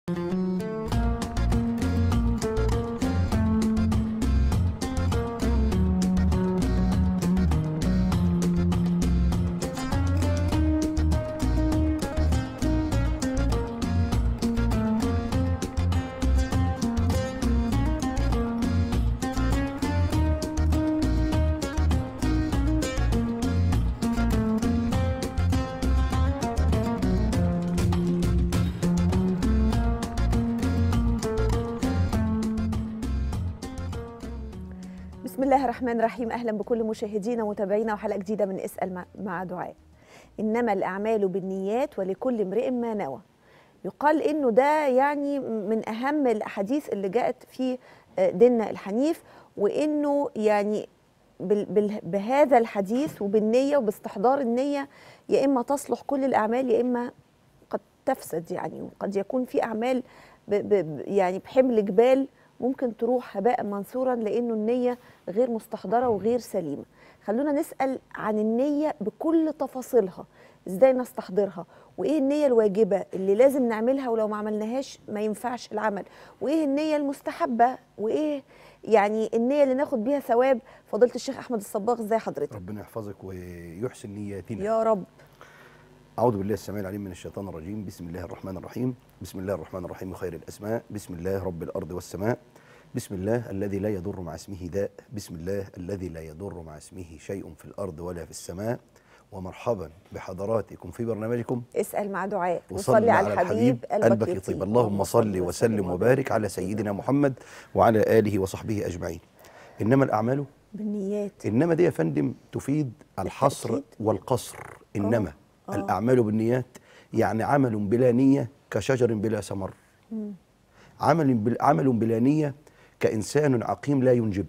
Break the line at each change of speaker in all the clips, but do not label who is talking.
بسم الله الرحمن الرحيم اهلا بكل مشاهدينا ومتابعينا وحلقه جديده من اسال مع- مع دعاء انما الاعمال بالنيات ولكل امرئ ما نوى يقال انه ده يعني من اهم الاحاديث اللي جاءت في ديننا الحنيف وانه يعني بال- بال- بهذا الحديث وبالنيه وباستحضار النيه يا اما تصلح كل الاعمال يا اما قد تفسد يعني وقد يكون في اعمال ب ب يعني بحمل جبال ممكن تروح هباء منثورا لانه النيه غير مستحضره وغير سليمه خلونا نسال عن النيه بكل تفاصيلها ازاي نستحضرها وايه النيه الواجبه اللي لازم نعملها ولو ما عملناهاش ما ينفعش العمل وايه النيه المستحبه وايه يعني النيه اللي ناخد بيها ثواب فضيله الشيخ احمد الصباغ ازاي حضرتك
ربنا يحفظك ويحسن نياتنا
يا رب
أعوذ بالله السميع العليم من الشيطان الرجيم بسم الله الرحمن الرحيم بسم الله الرحمن الرحيم خير الأسماء بسم الله رب الأرض والسماء بسم الله الذي لا يضر مع اسمه داء بسم الله الذي لا يضر مع اسمه شيء في الأرض ولا في السماء ومرحبا بحضراتكم في برنامجكم
اسال مع دعاء
وصلي على الحبيب قلبك يطيب اللهم صل وسلم وبارك على سيدنا محمد وعلى آله وصحبه أجمعين إنما الأعمال
بالنيات
انما دي يا فندم تفيد الحصر
بالتأكيد.
والقصر انما
آه.
الاعمال بالنيات يعني عمل بلا نيه كشجر بلا ثمر عمل بل عمل بلا نيه كانسان عقيم لا ينجب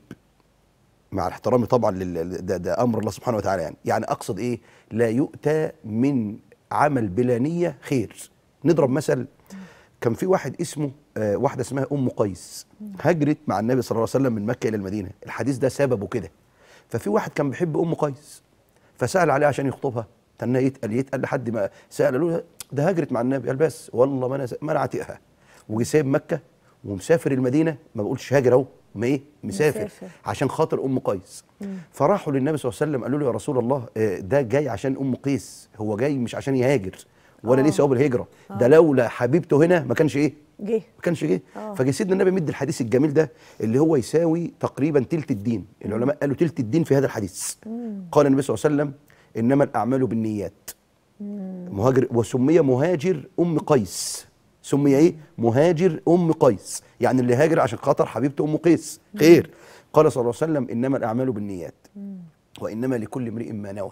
مع الاحترام طبعا لل... ده, ده امر الله سبحانه وتعالى يعني يعني اقصد ايه لا يؤتى من عمل بلا نيه خير نضرب مثل كان في واحد اسمه آه واحده اسمها ام قيس هجرت مع النبي صلى الله عليه وسلم من مكه الى المدينه الحديث ده سببه كده ففي واحد كان بيحب ام قيس فسال عليها عشان يخطبها تنى يتقل يتقل لحد ما سال له ده هجرت مع النبي قال بس والله ما انا ما انا عاتقها وجي سايب مكه ومسافر المدينه ما بقولش هاجر اهو ما ايه مسافر,
مسافر.
مسافر عشان خاطر ام قيس فراحوا للنبي صلى الله عليه وسلم قالوا له يا رسول الله آه، ده جاي عشان ام قيس هو جاي مش عشان يهاجر ولا ليه
آه.
ثواب الهجره ده لولا حبيبته هنا ما كانش ايه
جه
ما كانش جه
آه.
فجه سيدنا النبي مد الحديث الجميل ده اللي هو يساوي تقريبا تلت الدين العلماء قالوا تلت الدين في هذا الحديث قال النبي صلى الله عليه وسلم انما الاعمال بالنيات مهاجر وسمي مهاجر ام قيس سمي ايه مهاجر ام قيس يعني اللي هاجر عشان خاطر حبيبته ام قيس خير قال صلى الله عليه وسلم انما الاعمال بالنيات وانما لكل امرئ ما نوى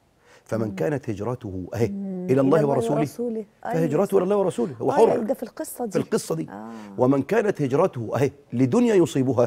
فمن كانت هجرته اهي الى الله ورسوله
ورسوله. أيوة
فهجرته الى الله ورسوله هو
آه،
حر
يعني ده في القصه دي
في القصة دي
آه.
ومن كانت هجرته أهي لدنيا يصيبها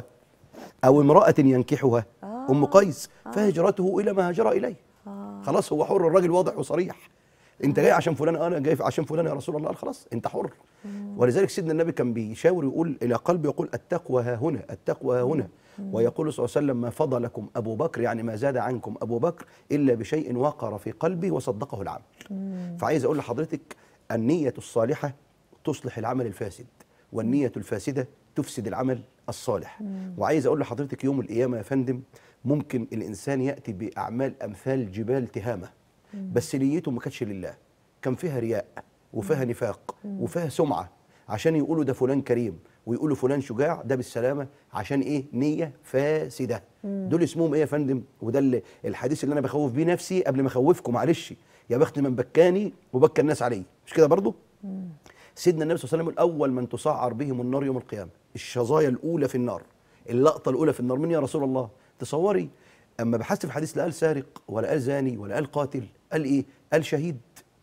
أو امرأة ينكحها
آه.
أم قيس فهجرته إلى ما هاجر إليه خلاص هو حر الراجل واضح وصريح انت جاي عشان فلان انا جاي عشان فلان يا رسول الله قال خلاص انت حر ولذلك سيدنا النبي كان بيشاور يقول الى قلبه يقول التقوى ها هنا التقوى ها هنا ويقول صلى الله عليه وسلم ما فضلكم ابو بكر يعني ما زاد عنكم ابو بكر الا بشيء وقر في قلبي وصدقه العمل فعايز اقول لحضرتك النيه الصالحه تصلح العمل الفاسد والنيه الفاسده تفسد العمل الصالح وعايز اقول لحضرتك يوم القيامه يا فندم ممكن الانسان ياتي باعمال امثال جبال تهامه بس نيته ما كانتش لله كان فيها رياء وفيها نفاق وفيها سمعه عشان يقولوا ده فلان كريم ويقولوا فلان شجاع ده بالسلامه عشان ايه نيه فاسده دول اسمهم ايه يا فندم وده اللي الحديث اللي انا بخوف بيه نفسي قبل ما اخوفكم معلش يا بخت من بكاني وبكى الناس عليه مش كده برضه سيدنا النبي صلى الله عليه وسلم اول من تسعر بهم النار يوم القيامه الشظايا الاولى في النار اللقطه الاولى في النار من يا رسول الله تصوري اما بحثت في الحديث لا قال سارق ولا قال زاني ولا قال قاتل قال ايه قال شهيد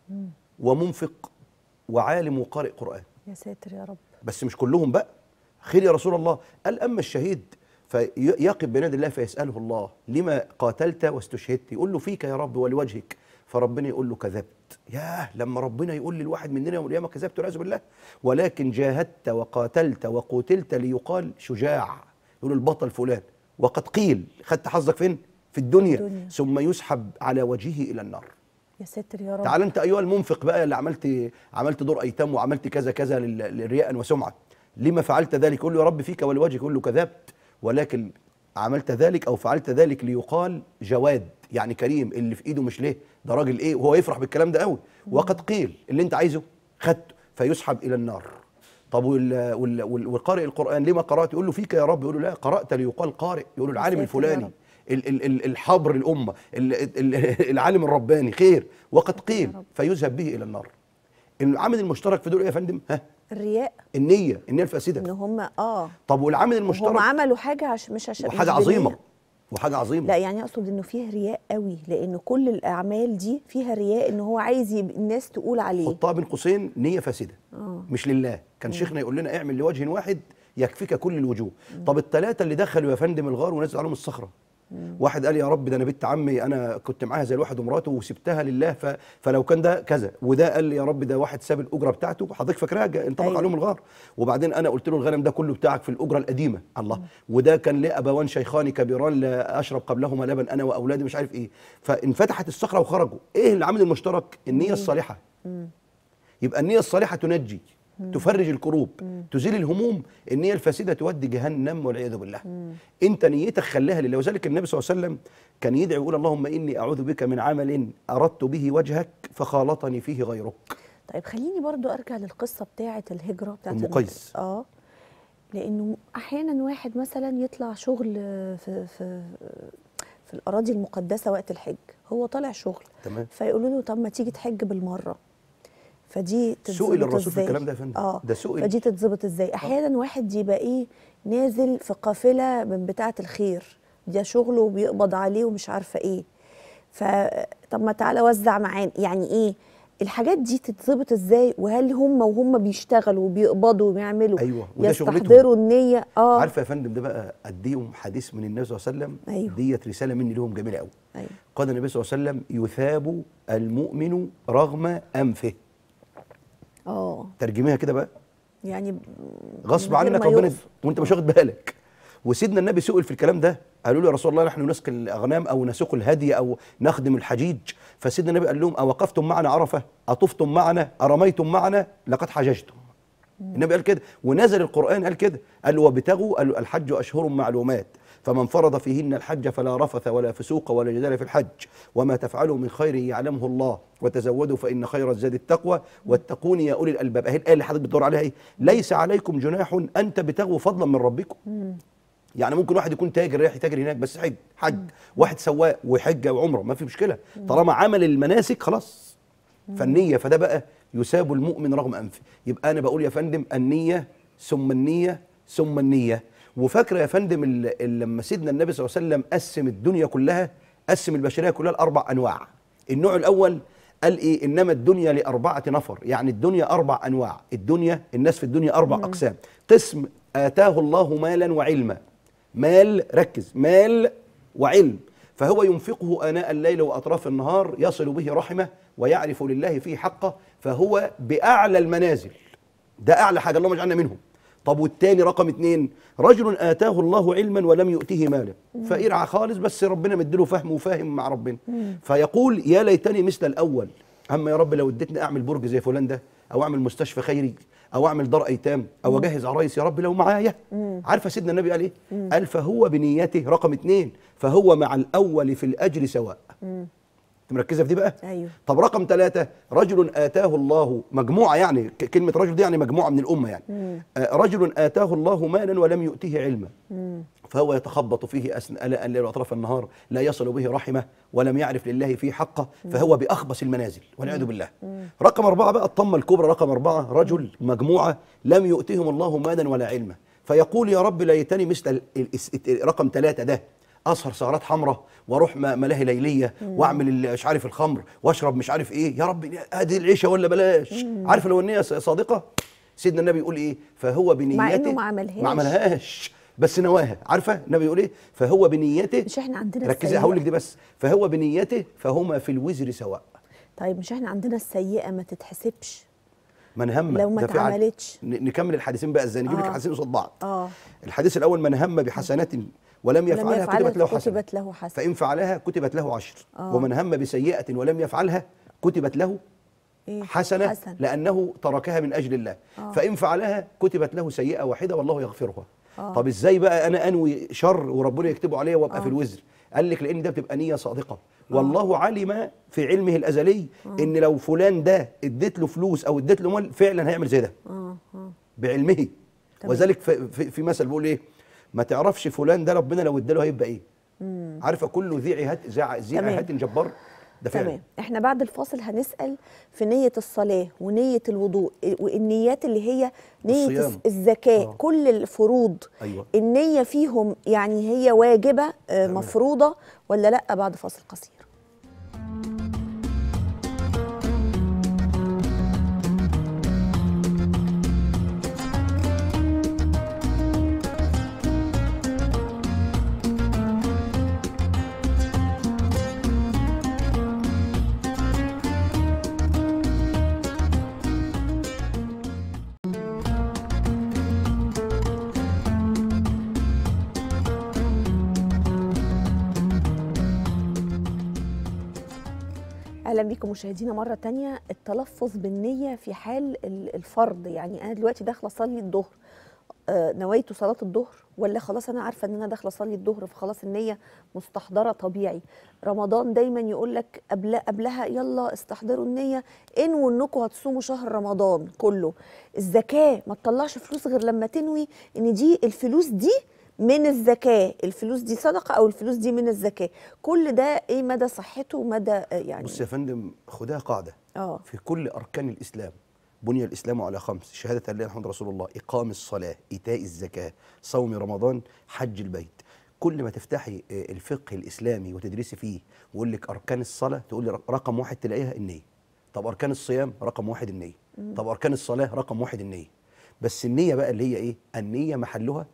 ومنفق وعالم وقارئ قران
يا ساتر يا رب
بس مش كلهم بقى خير يا رسول الله قال اما الشهيد فيقف بين يدي الله فيساله الله لما قاتلت واستشهدت يقول له فيك يا رب ولوجهك فربنا يقول له كذبت ياه لما ربنا يقول للواحد مننا يوم القيامه كذبت والعياذ بالله ولكن جاهدت وقاتلت وقتلت ليقال شجاع يقول البطل فلان وقد قيل خدت حظك فين في الدنيا,
الدنيا.
ثم يسحب على وجهه الى النار
يا ساتر يا رب
تعال انت ايها المنفق بقى اللي عملت عملت دور ايتام وعملت كذا كذا لل- للرياء وسمعه لما فعلت ذلك يقول له يا رب فيك ولوجهك يقول له كذبت ولكن عملت ذلك او فعلت ذلك ليقال جواد يعني كريم اللي في ايده مش ليه ده راجل ايه وهو يفرح بالكلام ده قوي وقد قيل اللي انت عايزه خدته فيسحب الى النار طب وال وال وال والقارئ القران لما قرات يقول له فيك يا رب يقول له لا قرات ليقال قارئ يقول له العالم
ساتر يا
الفلاني
رب.
ال- ال- ال- الحبر الامه ال- ال- العالم الرباني خير وقد قيل
رب.
فيذهب به الى النار العامل المشترك في دول ايه يا فندم ها
الرياء
النيه النيه
ان
الفاسده
هم اه
طب والعامل
هم
المشترك
عملوا حاجه عش مش عشان مش
وحاجه
بنية.
عظيمه وحاجه عظيمه
لا يعني اقصد انه فيه رياء قوي لان كل الاعمال دي فيها رياء ان هو عايز يب... الناس تقول عليه
حطها بين قوسين نيه فاسده
اه
مش لله كان شيخنا يقول لنا اعمل لوجه واحد يكفيك كل الوجوه طب الثلاثه اللي دخلوا يا فندم الغار ونزلوا عليهم الصخره واحد قال يا رب ده انا بنت عمي انا كنت معاها زي الواحد ومراته وسبتها لله ف... فلو كان ده كذا وده قال لي يا رب ده واحد ساب الاجره بتاعته حضرتك فاكراها جا- انطبق
أيوة.
عليهم الغار وبعدين انا قلت له الغنم ده كله بتاعك في الاجره القديمه الله وده كان لي ابوان شيخان كبيران لا اشرب قبلهما لبن انا واولادي مش عارف ايه فانفتحت الصخره وخرجوا ايه العامل المشترك النيه الصالحه يبقى النية الصالحة تنجي تفرج الكروب تزيل الهموم النية الفاسدة تودي جهنم والعياذ بالله انت نيتك خليها لله وذلك النبي صلى الله عليه وسلم كان يدعي يقول اللهم اني اعوذ بك من عمل اردت به وجهك فخالطني فيه غيرك
طيب خليني برضو ارجع للقصه بتاعه الهجره بتاعه
أم
الم-
قيس.
اه لانه احيانا واحد مثلا يطلع شغل في في في الاراضي المقدسه وقت الحج هو طالع شغل
تمام
فيقولوا له طب ما تيجي تحج بالمره فدي تتظبط
سئل الرسول في
إزاي؟
الكلام ده يا فندم
اه
ده سئل
فدي تتظبط ازاي احيانا واحد يبقى ايه نازل في قافله من بتاعه الخير ده شغله وبيقبض عليه ومش عارفه ايه ف طب ما تعالى وزع معانا يعني ايه الحاجات دي تتظبط ازاي وهل هم وهم بيشتغلوا وبيقبضوا وبيعملوا
أيوة، وده شغلتهم.
يستحضروا النيه اه
عارفه يا فندم ده بقى اديهم حديث من النبي صلى الله عليه وسلم
أيوه.
ديت رساله مني لهم جميله قوي
ايوه
قال النبي صلى الله عليه وسلم يثاب المؤمن رغم انفه
اه
ترجميها كده بقى
يعني
غصب
من غير
عنك
ما
ربنا
يقف.
وانت مش واخد بالك وسيدنا النبي سئل في الكلام ده قالوا له يا رسول الله نحن نسقي الاغنام او نسوق الهدي او نخدم الحجيج فسيدنا النبي قال لهم اوقفتم معنا عرفه اطفتم معنا ارميتم معنا لقد حججتم النبي قال كده ونزل القران قال كده قال وابتغوا قال الحج اشهر معلومات فمن فرض فيهن الحج فلا رفث ولا فسوق ولا جدال في الحج وما تفعلوا من خير يعلمه الله وتزودوا فان خير الزاد التقوى واتقون يا اولي الالباب اهي الايه اللي حضرتك بتدور عليها ايه ليس عليكم جناح ان تبتغوا فضلا من ربكم يعني ممكن واحد يكون تاجر رايح يتاجر هناك بس حج حج واحد سواق وحجه وعمره ما في مشكله طالما عمل المناسك خلاص فالنيه فده بقى يساب المؤمن رغم انفه يبقى انا بقول يا فندم النيه ثم النيه ثم النيه وفاكره يا فندم ال- ال- لما سيدنا النبي صلى الله عليه وسلم قسم الدنيا كلها قسم البشريه كلها لاربع انواع النوع الاول قال ايه انما الدنيا لاربعه نفر يعني الدنيا اربع انواع الدنيا الناس في الدنيا اربع اقسام قسم اتاه الله مالا وعلما مال ركز مال وعلم فهو ينفقه آناء الليل وأطراف النهار يصل به رحمه ويعرف لله فيه حقه فهو بأعلى المنازل ده أعلى حاجة اللهم اجعلنا منهم طب والتاني رقم اتنين رجل آتاه الله علما ولم يؤته مالا فقير خالص بس ربنا مديله فهم وفاهم مع ربنا فيقول يا ليتني مثل الأول أما يا رب لو اديتني أعمل برج زي فلان ده أو أعمل مستشفى خيري أو أعمل دار أيتام أو أجهز عرايس يا رب لو معايا عارفه سيدنا النبي قال ايه؟ قال فهو بنيته رقم اتنين فهو مع الاول في الاجر سواء. انت مركزه في دي بقى؟
ايوه
طب رقم ثلاثة رجل آتاه الله مجموعة يعني ك- كلمة رجل دي يعني مجموعة من الأمة يعني آه، رجل آتاه الله مالا ولم يؤته علما فهو يتخبط فيه أثناء الليل وأطراف النهار لا يصل به رحمة ولم يعرف لله فيه حقه فهو بأخبث المنازل والعياذ بالله رقم أربعة بقى الطمة الكبرى رقم أربعة رجل مجموعة لم يؤتهم الله مالا ولا علما فيقول يا رب ليتني مثل ال- ال- رقم ثلاثة ده اسهر سهرات حمراء واروح م- ملاهي ليليه واعمل ال- مش عارف الخمر واشرب مش عارف ايه يا رب هذه العيشه ولا بلاش عارف لو النيه ص- صادقه سيدنا النبي يقول ايه فهو بنيته
مع إنه ما عملهاش.
ما عملهاش بس نواها عارفه النبي يقول ايه فهو بنيته
مش احنا عندنا
ركزي
السيئة.
هقول لك دي بس فهو بنيته فهما في الوزر سواء
طيب مش احنا عندنا السيئه ما تتحسبش
من هم
لو ما
ده في عد-
اتعملتش.
ن- نكمل الحديثين بقى ازاي نجيب لك
آه.
الحديثين قصاد بعض
اه
الحديث الاول من هم بحسنات ولم
لم
يفعلها
يفعلها
كتبت له حسنه
كتبت له حسنه
فإن فعلها كتبت له عشر
آه.
ومن هم بسيئة ولم يفعلها كتبت له
إيه؟
حسنه
حسن.
لانه تركها من اجل الله
آه.
فان فعلها كتبت له سيئه واحده والله يغفرها
آه.
طب ازاي بقى انا انوي شر وربنا يكتبه عليا وابقى
آه.
في الوزر قال لك لان ده بتبقى نيه صادقه والله علم في علمه الازلي ان لو فلان ده اديت له فلوس او اديت له مال فعلا هيعمل زي ده
اه اه
بعلمه
تمام.
وذلك في, في, في مثل بيقول ايه ما تعرفش فلان ده ربنا لو اداله هيبقى ايه عارفه كل ذي عهات ذي ذي
تمام.
عهات جبار ده فعلا
تمام احنا بعد الفاصل هنسال في نيه الصلاه ونيه الوضوء والنيات اللي هي نيه
الصيام.
الس- الزكاه
آه.
كل الفروض
ايوه
النيه فيهم يعني هي واجبه آه،
تمام.
مفروضه ولا لا بعد فاصل قصير اهلا بيكم مشاهدينا مره تانية التلفظ بالنيه في حال ال- الفرض يعني انا دلوقتي داخله اصلي الظهر آه، نويت صلاه الظهر ولا خلاص انا عارفه ان انا داخله اصلي الظهر فخلاص النيه مستحضره طبيعي رمضان دايما يقول لك قبل قبلها يلا استحضروا النيه انووا انكم هتصوموا شهر رمضان كله الزكاه ما تطلعش فلوس غير لما تنوي ان دي الفلوس دي من الزكاه الفلوس دي صدقه او الفلوس دي من الزكاه كل ده ايه مدى صحته ومدى آه، يعني
بص يا فندم خدها قاعده
اه
في كل اركان الاسلام بني الاسلام على خمس شهاده ان لا اله الا الله رسول الله اقام الصلاه ايتاء الزكاه صوم رمضان حج البيت كل ما تفتحي آه، الفقه الاسلامي وتدرسي فيه ويقول لك اركان الصلاه تقول لي رقم واحد تلاقيها النيه طب اركان الصيام رقم واحد النيه طب اركان الصلاه رقم واحد النيه بس النيه بقى اللي هي ايه النيه محلها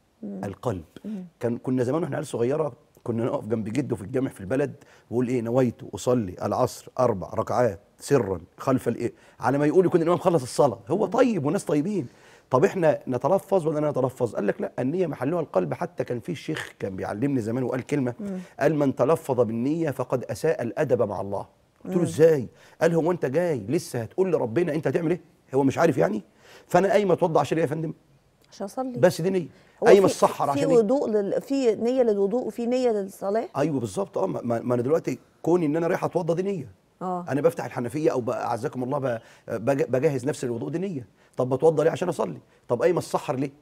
القلب كان كنا زمان واحنا عيال صغيره كنا نقف جنب جده في الجامع في البلد ويقول ايه نويت اصلي العصر اربع ركعات سرا خلف الايه على ما يقول يكون الامام خلص الصلاه هو طيب وناس طيبين طب احنا نتلفظ ولا نتلفظ قال لك لا النيه محلها القلب حتى كان في شيخ كان بيعلمني زمان وقال كلمه قال من تلفظ بالنيه فقد اساء الادب مع الله قلت له ازاي قال هو انت جاي لسه هتقول لربنا انت هتعمل ايه هو مش عارف يعني فانا قايمه اتوضى عشان ايه يا فندم
عشان اصلي
بس دي نيه
هو
قايمه
في-
الصحر
في
عشان ايه
وضوء لل... في نيه للوضوء وفي نيه للصلاه
ايوه بالظبط اه ما, ما انا دلوقتي كوني ان انا رايح اتوضى دي نيه
اه
انا بفتح الحنفيه او ب- اعزكم الله ب- بج- بجهز نفسي للوضوء دي نيه طب بتوضى ليه عشان اصلي طب قايمه السحر ليه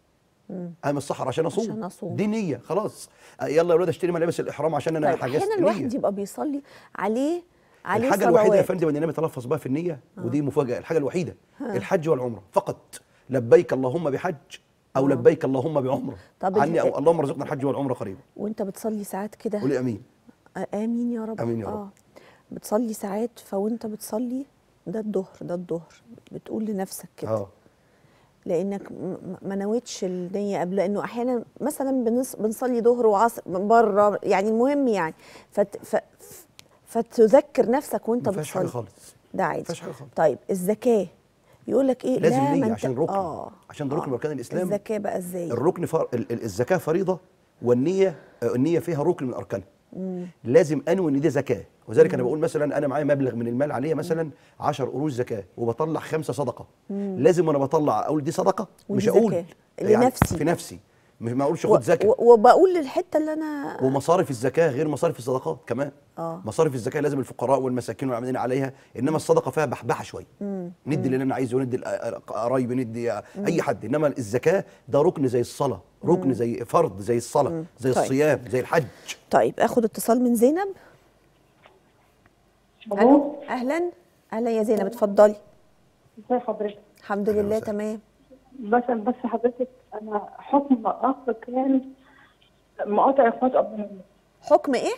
قايمه السحر عشان اصوم
عشان أصوم.
دي نيه خلاص آه، يلا يا ولاد اشتري ملابس الاحرام عشان انا
طيب
حجزت
احيانا
نيه
الواحد يبقى بيصلي عليه عليه
الحاجه الوحيده يا
صلوات.
فندم ان انا بتلفظ بها في النيه ودي مفاجاه الحاجه الوحيده الحج والعمره فقط لبيك اللهم بحج او
آه.
لبيك اللهم بعمره
طب
عني
ال-
او اللهم ارزقنا الحج والعمره قريبا
وانت بتصلي ساعات كده
قولي امين
آه، امين يا رب
آمين يا رب.
اه بتصلي ساعات فوانت بتصلي ده الظهر ده الظهر بتقول لنفسك كده
اه
لانك م- م- ما نويتش النيه قبل لانه احيانا مثلا بنص بنصلي ظهر وعصر بره يعني المهم يعني فت ف فتذكر نفسك وانت
ما فيهاش حاجه
بتصلي
خالص
ده
ما
عادي
فيهاش حاجه خالص
طيب الزكاه يقول لك ايه
لازم
لا
نية
ما انت-
عشان ركن.
اه
عشان ده ركن من أركان الإسلام.
الزكاه بقى ازاي
الركن فر... ال- ال- الزكاه فريضه والنيه آه، النيه فيها ركن من اركانها لازم انوي ان دي زكاه وذلك انا بقول مثلا انا معايا مبلغ من المال عليه مثلا 10 قروش زكاه وبطلع خمسه صدقه لازم وانا بطلع اقول دي صدقه مش
ودي
اقول
زكاة.
يعني
لنفسي.
في نفسي مش ما اقولش
و-
خد زكاه
و- وبقول للحته اللي انا
ومصارف الزكاه غير مصارف الصدقات كمان
آه.
مصارف الزكاه لازم الفقراء والمساكين والعاملين عليها انما الصدقه فيها بحبحه شويه ندي اللي انا عايزه ندي قرايبي ندي اي حد انما الزكاه ده ركن زي الصلاه ركن زي فرض زي الصلاه زي
طيب.
الصيام زي الحج
طيب اخد اتصال من زينب
الو
اهلا اهلا يا زينب اتفضلي
ازي حضرتك
الحمد
أهلا
لله
وسهلا.
تمام
بس بس حضرتك انا حكم اخ كان مقاطع اخوات ابونا
حكم ايه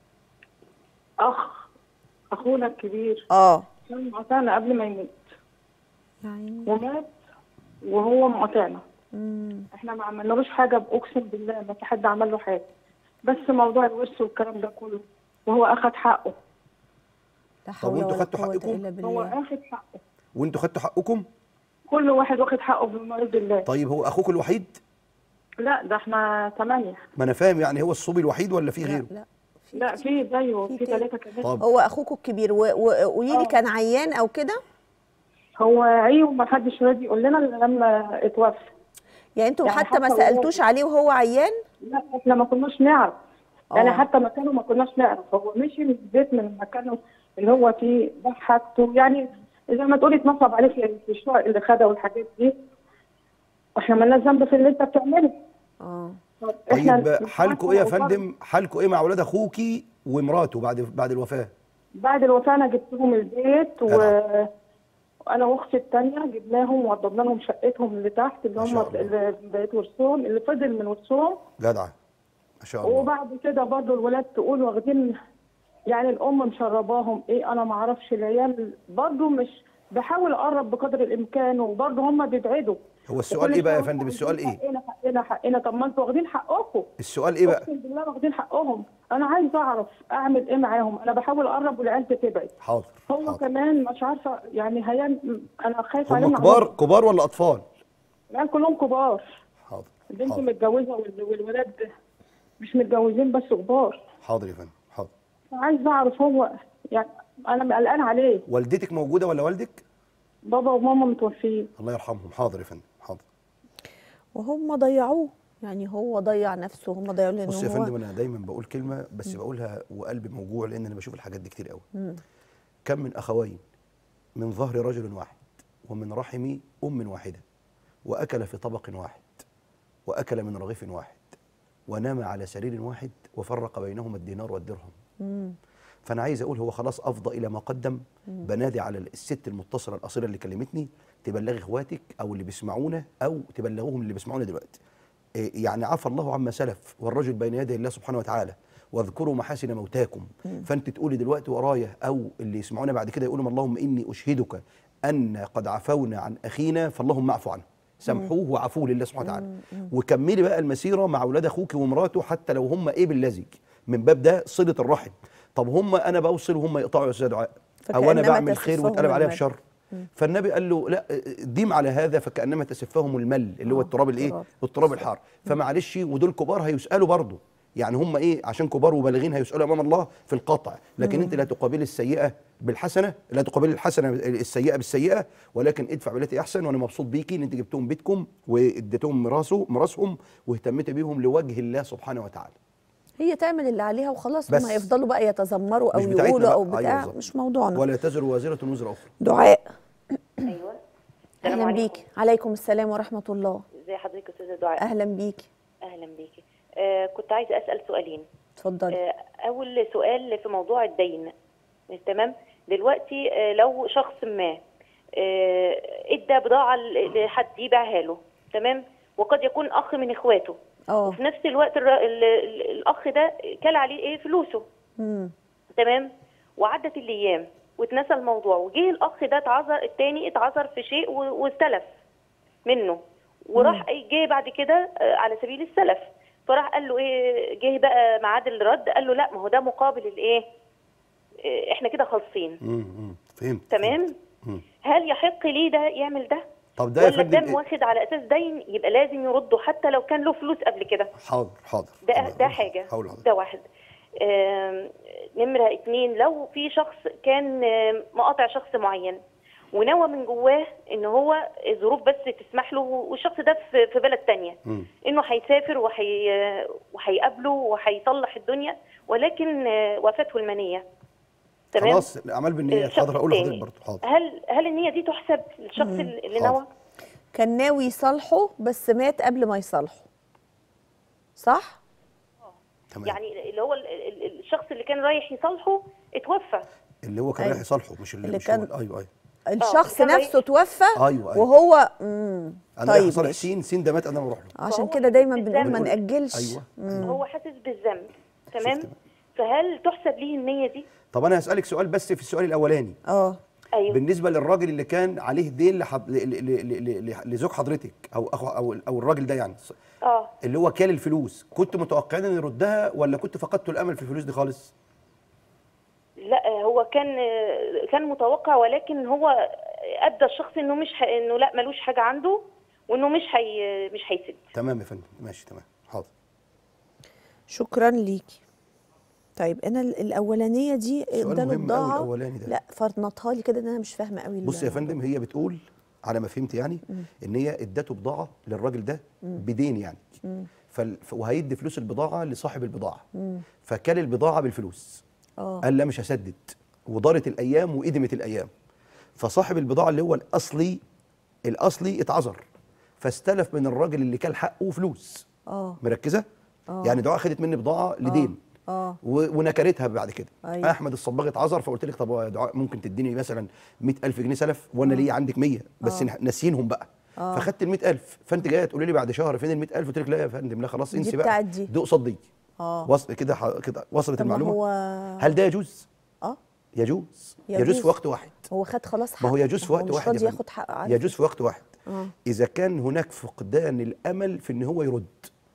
اخ اخونا الكبير
اه
كان مقاطعنا قبل ما يموت
يعني
ومات وهو مقاطعنا
مم.
احنا ما عملنالوش حاجه باقسم بالله ما في حد عمل له حاجه بس موضوع الورث والكلام ده كله وهو اخد حقه
لا حول
وانتوا
ولا
خدتوا
قوة
حقكم؟
الا
هو
بالله
اخد حقه
وانتوا خدتوا حقكم
كل واحد واخد حقه بما يرضي الله
طيب هو اخوك الوحيد
لا ده احنا ثمانيه
ما انا فاهم يعني هو الصبي الوحيد ولا في
لا
غيره
لا
لا في زيه
في
في
تاني.
ثلاثه كمان
طب
هو اخوكوا الكبير وقولي لي
آه.
كان عيان او كده
هو عيه وما حدش راضي يقول لنا إلا لما اتوفى
يعني انتوا
يعني
حتى ما
حتى
سالتوش عليه وهو عيان
لا احنا ما كناش نعرف يعني
آه.
حتى مكانه ما كناش نعرف هو مشي من البيت من مكانه اللي هو فيه ضحكته يعني زي ما تقولي اتنصب عليه في في الشقق اللي خدها والحاجات دي احنا مالناش ذنب في اللي انت بتعمله
اه
طب
طيب حالكوا ايه يا
عارفة
فندم حالكوا ايه مع اولاد اخوكي ومراته بعد بعد الوفاه
بعد الوفاه انا جبتهم البيت و...
جدع.
وانا واختي الثانيه جبناهم ووضبنا لهم شقتهم اللي تحت اللي
ما
هم
شاء الله.
اللي بقيت ورثهم اللي فضل من ورثهم
جدعه ما شاء الله
وبعد كده برضه الولاد تقول واخدين يعني الام مشرباهم ايه انا ما اعرفش العيال برضه مش بحاول اقرب بقدر الامكان وبرضه هم بيبعدوا
هو السؤال ايه بقى يا فندم السؤال ايه
حقنا حقنا حقنا طب ما انتوا واخدين حقكم
السؤال ايه بقى
اقسم بالله واخدين حقهم انا عايز اعرف اعمل ايه معاهم انا بحاول اقرب والعيال تبعد
حاضر
هو
حاضر.
كمان مش عارفه يعني هيان انا خايفه عليهم
هم كبار كبار ولا اطفال
العيال كلهم كبار
حاضر
البنت
حاضر
متجوزه وال- والولاد مش متجوزين بس كبار
حاضر يا فندم حاضر
عايز اعرف هو يعني انا قلقان عليه
والدتك موجوده ولا والدك
بابا وماما متوفيين
الله يرحمهم حاضر يا فندم حاضر
وهم ضيعوه يعني هو ضيع نفسه هم ضيعوه لان
بص يا
هو
فندم انا دايما بقول كلمه بس بقولها وقلبي موجوع لان انا بشوف الحاجات دي كتير قوي كم من اخوين من ظهر رجل واحد ومن رحم ام واحده واكل في طبق واحد واكل من رغيف واحد ونام على سرير واحد وفرق بينهما الدينار والدرهم فانا عايز اقول هو خلاص افضى الى ما قدم بنادي على الست المتصله الاصيله اللي كلمتني تبلغي اخواتك او اللي بيسمعونا او تبلغوهم اللي بيسمعونا دلوقتي إيه يعني عفى الله عما سلف والرجل بين يدي الله سبحانه وتعالى واذكروا محاسن موتاكم فانت تقولي دلوقتي ورايا او اللي يسمعونا بعد كده يقولوا اللهم اني اشهدك ان قد عفونا عن اخينا فاللهم اعفو عنه سامحوه وعفوه لله سبحانه وتعالى وكملي بقى المسيره مع اولاد اخوك ومراته حتى لو هم ايه باللزج من باب ده صله الرحم طب هم انا بوصل وهم يقطعوا يا استاذ دعاء او انا
فكأنما
بعمل خير
تسفهم
واتقلب عليها
المل.
بشر فالنبي قال له لا ديم على هذا فكانما تسفهم المل اللي هو
آه،
التراب الايه
التراب.
التراب الحار فمعلش ودول كبار هيسالوا برضه يعني هم ايه عشان كبار وبالغين هيسالوا امام الله في القطع لكن انت لا تقابل السيئه بالحسنه لا تقابل الحسنه السيئه بالسيئه ولكن ادفع بالتي احسن وانا مبسوط بيكي ان انت جبتهم بيتكم واديتهم ميراثه ميراثهم واهتميت بيهم لوجه الله سبحانه وتعالى
هي تعمل اللي عليها وخلاص
بس.
هم هيفضلوا بقى يتذمروا او
مش بتاعتنا
يقولوا او
بقى. أيوة
بتاع
بالظبط.
مش موضوعنا
ولا تزر وازره وزر اخرى
دعاء
ايوه السلام
اهلا
عليكم.
بيكي عليكم السلام ورحمه الله
ازي حضرتك يا استاذه دعاء
اهلا بيكي
اهلا بيكي آه كنت عايزه اسال سؤالين
اتفضلي
آه اول سؤال في موضوع الدين تمام دلوقتي آه لو شخص ما آه ادى بضاعه ل- لحد يبيعها له تمام وقد يكون اخ من اخواته
اه
وفي نفس الوقت الر... ال... ال... الاخ ده كل عليه ايه فلوسه
مم.
تمام وعدت الايام واتنسى الموضوع وجه الاخ ده اتعذر التاني اتعذر في شيء و- واستلف منه وراح أي- جه بعد كده آه، على سبيل السلف فراح قال له ايه جه بقى ميعاد الرد قال له لا ما هو ده مقابل الايه آه، احنا كده خالصين
امم فهمت
تمام
مم.
هل يحق ليه ده يعمل ده
طب ده يا
ولا
فندم
الدم واخد على اساس دين يبقى لازم يرده حتى لو كان له فلوس قبل كده
حاضر حاضر
ده
حاضر.
ده حاجه
حاول حاضر.
ده واحد آم، نمره اتنين لو في شخص كان آم، مقاطع شخص معين ونوى من جواه ان هو الظروف بس تسمح له والشخص ده في في بلد تانية
مم.
انه هيسافر وهي وهيقابله وهيصلح الدنيا ولكن آه، وافته المنيه تمام
خلاص الاعمال بالنيات
الشخص
حاضر هقول لحضرتك
التاني.
برضه حاضر
هل هل النيه دي تحسب للشخص اللي
حاضر.
نوى
كان ناوي يصالحه بس مات قبل ما يصالحه صح
تمام
يعني اللي هو ال- ال- الشخص اللي كان رايح يصالحه اتوفى
اللي هو كان
أيوة.
رايح يصالحه مش اللي,
اللي
مش
كان-
هو ايوه ايوه
الشخص
كان
نفسه
رايح-
توفى
ايوه ايوه
وهو امم
انا رايح
طيب
اصالح
ماشي.
سين سين ده مات انا بروح له
عشان
فهو
كده دايما
حاسس
بنقول ما
بالذنب.
ناجلش
ايوه
هو حاسس بالذنب تمام
شفت بقى.
فهل تحسب ليه النية دي؟
طب انا هسالك سؤال بس في السؤال الاولاني
اه
ايوه
بالنسبه للراجل اللي كان عليه دين لحض... ل... ل... ل... ل... ل... لزوج حضرتك او اخو او او الراجل ده يعني
اه
اللي هو كال الفلوس كنت متوقعين ان يردها ولا كنت فقدت الامل في الفلوس دي خالص
لا هو كان كان متوقع ولكن هو ادى الشخص انه مش ح... انه لا ملوش حاجه عنده وانه مش هي مش هيسد
تمام يا فندم ماشي تمام حاضر
شكرا ليكي طيب انا ال- الاولانيه دي
سؤال
اداله
مهم أوي
بضاعه
الأولاني ده.
لا فرنطها لي كده ان انا مش فاهمه قوي
بص يا فندم هي بتقول على ما فهمت يعني ان هي ادته بضاعه للراجل ده بدين يعني فال... ف- وهيدي فلوس البضاعه لصاحب البضاعه فكل البضاعه بالفلوس
اه
قال لا مش هسدد ودارت الايام وقدمت الايام فصاحب البضاعه اللي هو الاصلي الاصلي اتعذر فاستلف من الراجل اللي كان حقه فلوس
اه
مركزه
آه.
يعني دعاء خدت مني بضاعه لدين
اه
و- ونكرتها بعد كده
أيوة.
احمد الصباغ اتعذر فقلت لك طب يا دعاء ممكن تديني مثلا 100000 جنيه سلف وانا ليا عندك 100 بس
آه.
نح- ناسينهم بقى
آه.
فخدت ال 100000 فانت جايه تقولي لي بعد شهر فين ال 100000 قلت لك لا يا فندم لا خلاص
دي
انسي بقى
بتاعت دي.
دي قصاد دي
اه
وصل كده ح- كده وصلت
طب ما
المعلومه
هو
هل ده يجوز
اه
يجوز
يجوز.
يجوز في وقت واحد
هو خد خلاص
ما هو
حقه.
يجوز في
هو
وقت
مش
واحد
راضي
يا فندم.
ياخد حقه عارف.
يجوز في وقت واحد
اه
اذا كان هناك فقدان الامل في ان هو يرد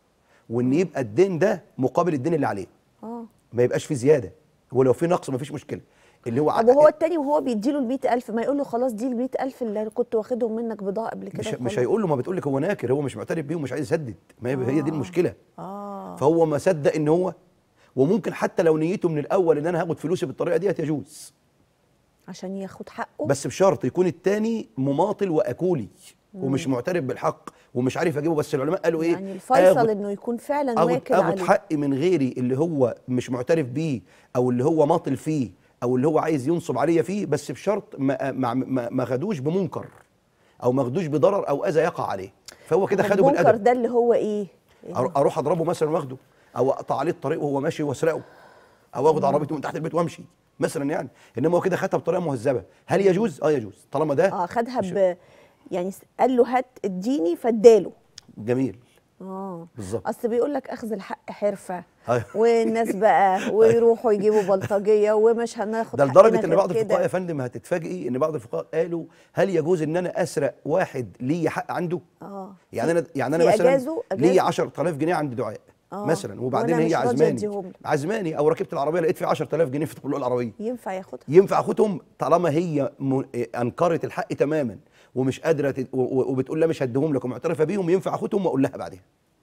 وان يبقى الدين ده مقابل الدين اللي عليه
اه
ما يبقاش فيه زياده ولو في نقص ما فيش مشكله اللي هو
طب وهو التاني وهو بيديله ال 100000 ما يقول له خلاص دي ال 100000 اللي كنت واخدهم منك بضاعه قبل كده
مش
وخلاص.
مش هيقول له ما بتقول لك هو ناكر هو مش معترف بيه ومش عايز يسدد ما هي, هي دي المشكله
اه
فهو ما صدق ان هو وممكن حتى لو نيته من الاول ان انا هاخد فلوسي بالطريقه ديت يجوز
عشان ياخد حقه
بس بشرط يكون التاني مماطل واكولي ومش معترف بالحق ومش عارف اجيبه بس العلماء قالوا ايه
يعني الفيصل
آخد-
انه يكون فعلا
اخد
واكل
اخد
عليه
حقي من غيري اللي هو مش معترف بيه او اللي هو ماطل فيه او اللي هو عايز ينصب عليا فيه بس بشرط ما ما ما, ما خدوش بمنكر او ما خدوش بضرر او اذى يقع عليه فهو كده خده
المنكر
بالادب
ده اللي هو ايه
أر- اروح اضربه مثلا واخده او اقطع عليه الطريق وهو ماشي واسرقه او اخد عربيته من تحت البيت وامشي مثلا يعني انما هو كده خدها بطريقه مهذبه هل يجوز اه يجوز طالما ده
اه خدها
مش-
ب يعني س- قال له هات اديني فاداله
جميل
اه
بالظبط
اصل بيقول لك اخذ الحق حرفه
أيوة.
والناس بقى ويروحوا يجيبوا بلطجيه ومش هناخد
ده
حقنا
لدرجه ان
غير
بعض
كده.
الفقهاء يا فندم هتتفاجئي ان بعض الفقهاء قالوا هل يجوز ان انا اسرق واحد ليه حق عنده
اه
يعني انا يعني
في
انا مثلا
أجازوا-
ليه
أجازوا؟
10000 جنيه عند دعاء
آه.
مثلا وبعدين
وأنا
هي
مش راضية
عزماني
أديهم له.
عزماني او ركبت العربيه لقيت في 10000 جنيه في طرق العربيه
ينفع ياخدها
ينفع اخدهم طالما هي م... انكرت الحق تماما ومش قادره تد... و... و- وبتقول لا مش هديهم لك ومعترفه بيهم ينفع اخدهم واقول لها بعدين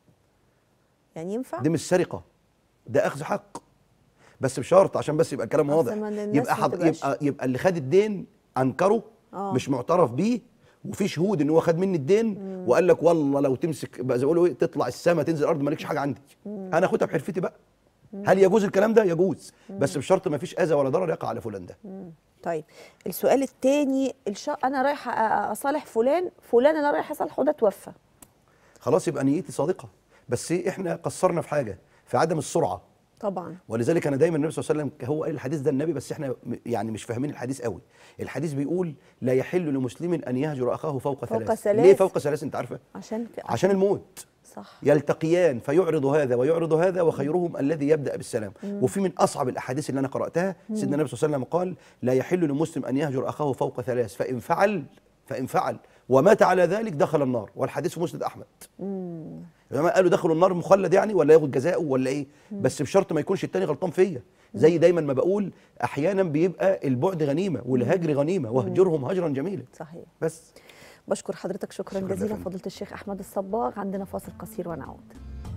يعني ينفع
دي مش سرقه ده اخذ حق بس بشرط عشان بس يبقى الكلام
أصل
واضح
ما الناس
يبقى
ما
حض...
تبقاش-
يبقى يبقى اللي خد الدين انكره
آه.
مش معترف بيه وفي شهود ان هو خد مني الدين وقال لك والله لو تمسك بقى زي ما بيقولوا ايه تطلع السما تنزل الارض مالكش حاجه عندي انا اخدها بحرفتي بقى هل يجوز الكلام ده يجوز بس بشرط ما فيش اذى ولا ضرر يقع على فلان ده
طيب السؤال الثاني الش... انا رايحه أ- اصالح فلان فلان انا رايحه اصالحه ده توفى
خلاص يبقى نيتي صادقه بس إيه احنا قصرنا في حاجه في عدم السرعه
طبعا
ولذلك انا دايما النبي صلى الله عليه وسلم هو قال الحديث ده النبي بس احنا م- يعني مش فاهمين الحديث قوي الحديث بيقول لا يحل لمسلم ان يهجر اخاه فوق,
فوق
ثلاث
ثلاث.
ليه فوق ثلاث انت عارفه
عشان ك...
عشان الموت
صح
يلتقيان فيعرض هذا ويعرض هذا وخيرهم الذي يبدا بالسلام وفي من اصعب الاحاديث اللي انا قراتها سيدنا النبي صلى الله عليه وسلم قال لا يحل لمسلم ان يهجر اخاه فوق ثلاث فان فعل فان فعل ومات على ذلك دخل النار والحديث في مسند احمد العلماء قالوا دخلوا النار مخلد يعني ولا ياخد جزاءه ولا ايه بس بشرط ما يكونش التاني غلطان فيا زي دايما ما بقول احيانا بيبقى البعد غنيمه والهجر غنيمه واهجرهم هجرا جميلا
صحيح
بس
بشكر حضرتك شكرا,
شكراً
جزيلا
لفندم.
فضيله الشيخ احمد الصباغ عندنا فاصل قصير ونعود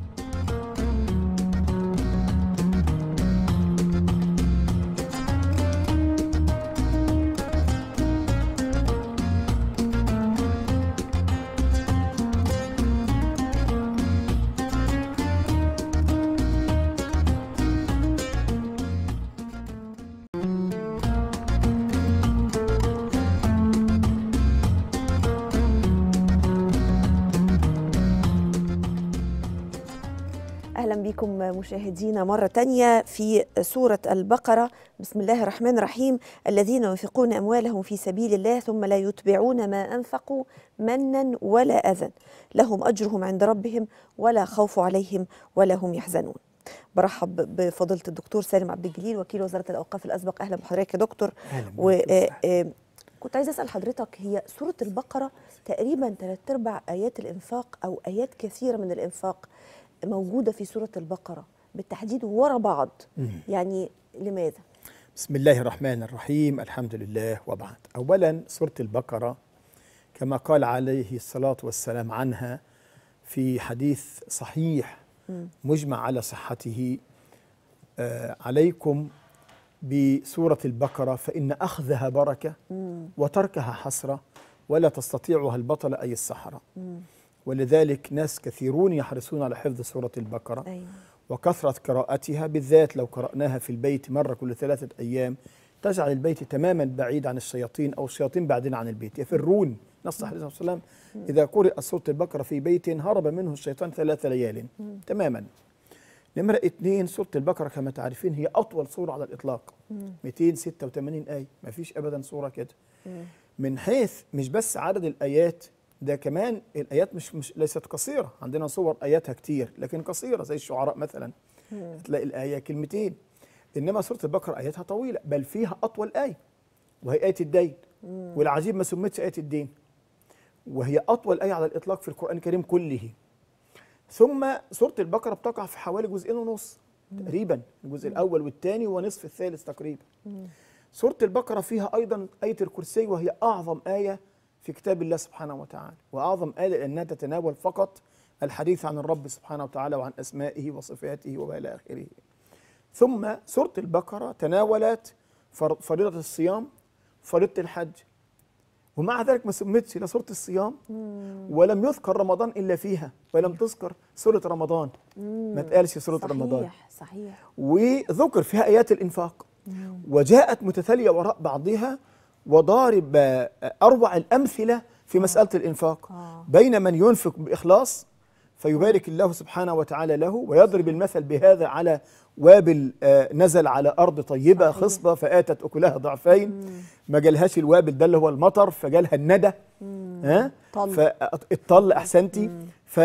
اهلا بكم مشاهدينا مره تانية في سوره البقره بسم الله الرحمن الرحيم الذين ينفقون اموالهم في سبيل الله ثم لا يتبعون ما انفقوا منا ولا اذى لهم اجرهم عند ربهم ولا خوف عليهم ولا هم يحزنون برحب بفضيله الدكتور سالم عبد الجليل وكيل وزاره الاوقاف الاسبق اهلا بحضرتك يا دكتور
أهلاً
و
بيك.
آه، آه، كنت عايزه اسال حضرتك هي سوره البقره تقريبا ثلاث ارباع ايات الانفاق او ايات كثيره من الانفاق موجوده في سوره البقره بالتحديد ورا بعض يعني لماذا
بسم الله الرحمن الرحيم الحمد لله وبعد أولا سورة البقرة كما قال عليه الصلاة والسلام عنها في حديث صحيح مجمع على صحته آه عليكم بسورة البقرة فإن أخذها بركة وتركها حسرة ولا تستطيعها البطل أي السحرة ولذلك ناس كثيرون يحرصون على حفظ سورة البقرة
أيوة.
وكثرة قراءتها بالذات لو قرأناها في البيت مرة كل ثلاثة أيام تجعل البيت تماما بعيد عن الشياطين أو الشياطين بعيدين عن البيت يفرون نص عليه الصلاة والسلام إذا قرأ سورة البقرة في بيت هرب منه الشيطان ثلاث ليال تماما نمرة اثنين سورة البقرة كما تعرفين هي أطول سورة على الإطلاق 286 آية ما فيش أبدا سورة كده من حيث مش بس عدد الآيات ده كمان الآيات مش, مش ليست قصيرة عندنا صور آياتها كتير لكن قصيرة زي الشعراء مثلا تلاقي الآية كلمتين إنما سورة البقرة آياتها طويلة بل فيها أطول آية وهي آية الدين والعجيب ما سمتش آية الدين وهي أطول آية على الإطلاق في القرآن الكريم كله ثم سورة البقرة بتقع في حوالي جزئين ونص تقريبا الجزء الأول والثاني ونصف الثالث تقريبا سورة البقرة فيها أيضا آية الكرسي وهي أعظم آية في كتاب الله سبحانه وتعالى وأعظم آية لأنها تتناول فقط الحديث عن الرب سبحانه وتعالى وعن أسمائه وصفاته وإلى آخره ثم سورة البقرة تناولت فر- فريضة الصيام فريضة الحج ومع ذلك ما سمتش لا سورة الصيام ولم يذكر رمضان إلا فيها ولم تذكر سورة رمضان ما تقالش سورة رمضان
صحيح صحيح
وذكر فيها آيات الإنفاق وجاءت متتالية وراء بعضها وضارب آه، أروع الأمثلة في مسألة الإنفاق
آه.
بين من ينفق بإخلاص فيبارك الله سبحانه وتعالى له ويضرب المثل بهذا على وابل آه، نزل على أرض طيبة
صحيح.
خصبة فآتت أكلها ضعفين ما جالهاش الوابل ده اللي هو المطر فجالها الندى ها
طل.
فالطل أحسنتي ف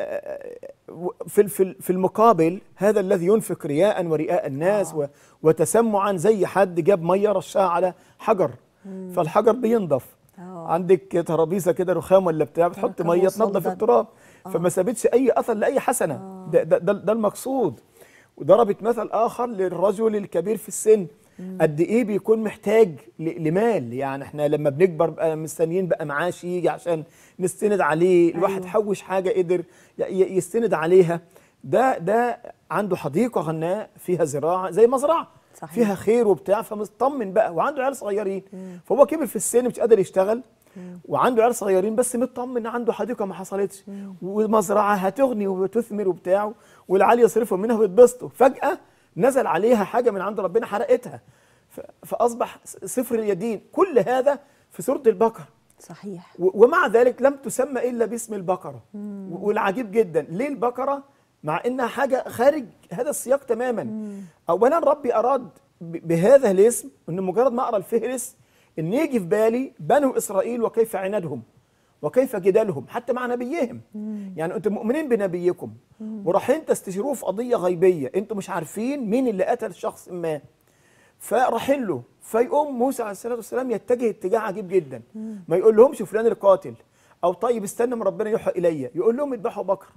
في في في المقابل هذا الذي ينفق رياء ورئاء الناس
آه.
و- وتسمعا زي حد جاب ميه رشها على حجر فالحجر بينضف
آه.
عندك ترابيزه كده رخام ولا بتاع بتحط
ركب
ميه
وصلدا.
تنظف التراب فما سابتش اي اثر لاي حسنه ده, ده, ده, ده المقصود وضربت مثل اخر للرجل الكبير في السن قد ايه بيكون محتاج ل- لمال يعني احنا لما بنكبر بقى مستنيين بقى معاش يجي عشان نستند عليه الواحد
أيوة.
حوش حاجه قدر ي- ي- يستند عليها ده ده عنده حديقه غناء فيها زراعه زي مزرعه
صحيح.
فيها خير وبتاع فمطمن بقى وعنده عيال صغيرين فهو كبر في السن مش قادر يشتغل وعنده عيال صغيرين بس مطمن عنده حديقه ما حصلتش ومزرعه هتغني وتثمر وبتاع والعيال يصرفوا منها ويتبسطوا فجاه نزل عليها حاجه من عند ربنا حرقتها ف- فاصبح صفر اليدين كل هذا في سوره البقره
صحيح
و- ومع ذلك لم تسمى الا باسم البقره و- والعجيب جدا ليه البقره مع انها حاجه خارج هذا السياق تماما اولا ربي اراد ب- بهذا الاسم ان مجرد ما اقرا الفهرس ان يجي في بالي بنو اسرائيل وكيف عنادهم وكيف جدالهم حتى مع نبيهم يعني انتم مؤمنين بنبيكم ورايحين تستشيروه في قضيه غيبيه انتم مش عارفين مين اللي قتل شخص ما فرايحين له فيقوم موسى عليه الصلاه والسلام يتجه اتجاه عجيب جدا ما يقول لهمش فلان القاتل او طيب استنى ما ربنا يوحى الي يقول لهم اذبحوا بكر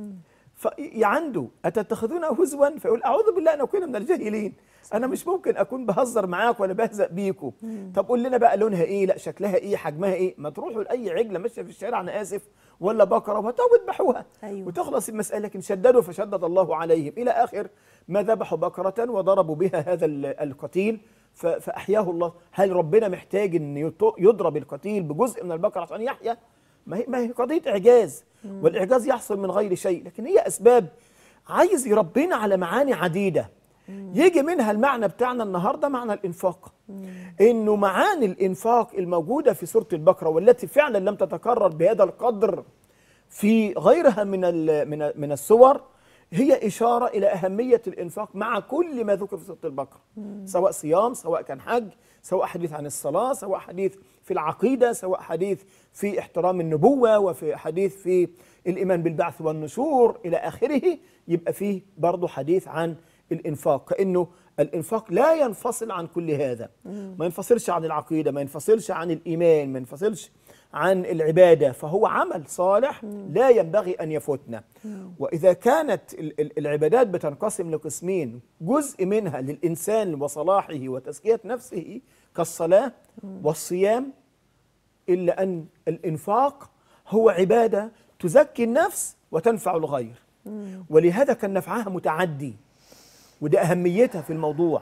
فعنده اتتخذونه هزوا فيقول اعوذ بالله ان اكون من الجاهلين انا مش ممكن اكون بهزر معاك ولا بهزأ بيكم طب قول لنا بقى لونها ايه لا شكلها ايه حجمها ايه ما تروحوا لاي عجله ماشيه في الشارع انا اسف ولا بقره وهاتوها واذبحوها
أيوة.
وتخلص المساله لكن شددوا فشدد الله عليهم الى اخر ما ذبحوا بقره وضربوا بها هذا ال- القتيل ف- فاحياه الله هل ربنا محتاج ان يط- يضرب القتيل بجزء من البقره عشان يحيا ما هي ما هي قضيه اعجاز والاعجاز يحصل من غير شيء لكن هي اسباب عايز يربينا على معاني عديده يجي منها المعنى بتاعنا النهارده معنى الانفاق انه معاني الانفاق الموجوده في سوره البقره والتي فعلا لم تتكرر بهذا القدر في غيرها من ال- من ال- من السور هي اشاره الى اهميه الانفاق مع كل ما ذكر في سوره البقره سواء صيام سواء كان حج سواء حديث عن الصلاه سواء حديث في العقيده سواء حديث في احترام النبوه وفي حديث في الايمان بالبعث والنشور الى اخره يبقى فيه برضه حديث عن الانفاق كانه الانفاق لا ينفصل عن كل هذا ما ينفصلش عن العقيده ما ينفصلش عن الايمان ما ينفصلش عن العباده فهو عمل صالح لا ينبغي ان يفوتنا واذا كانت ال- ال- العبادات بتنقسم لقسمين جزء منها للانسان وصلاحه وتزكيه نفسه كالصلاه والصيام الا ان الانفاق هو عباده تزكي النفس وتنفع الغير ولهذا كان نفعها متعدي وده اهميتها في الموضوع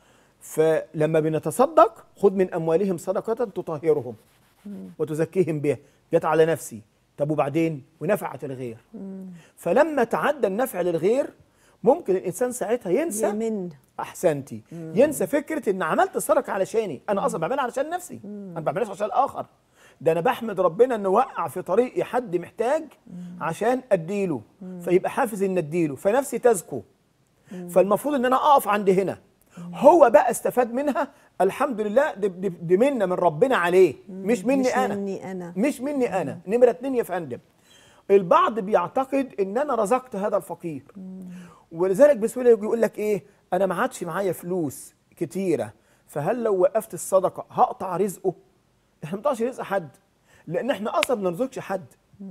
فلما بنتصدق خذ من اموالهم صدقه تطهرهم وتزكيهم بها جت على نفسي طب وبعدين ونفعت الغير فلما تعدى النفع للغير ممكن الانسان ساعتها ينسى
يمن
احسنتي ينسى فكره ان عملت الصدقه علشاني انا اصلا بعملها علشان نفسي انا ما بعملهاش عشان الاخر ده انا بحمد ربنا انه وقع في طريقي حد محتاج عشان اديله فيبقى حافز ان اديله فنفسي تزكو فالمفروض ان انا اقف عند هنا هو بقى استفاد منها الحمد لله دي, دي, دي منه من ربنا عليه مش مني
مش
انا
مني أنا.
مش مني انا نمره اتنين يا فندم البعض بيعتقد ان انا رزقت هذا الفقير ولذلك بسهوله يجي يقول لك ايه انا ما عادش معايا فلوس كتيره فهل لو وقفت الصدقه هقطع رزقه احنا ما بنقطعش رزق حد لان احنا اصلا ما بنرزقش حد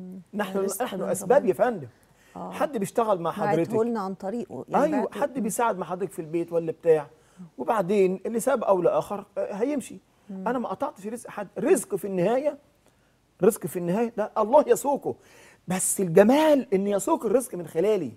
نحن
الرزق
نحن
من
اسباب
ربنا.
يا فندم حد بيشتغل مع حضرتك
بعته لنا عن طريقه يعني
ايوه
بعته-
حد بيساعد مع حضرتك في البيت ولا بتاع وبعدين اللي ساب او لاخر آه، هيمشي انا ما قطعتش رزق حد رزق في النهايه رزق في النهايه لا الله يسوقه بس الجمال ان يسوق الرزق من خلالي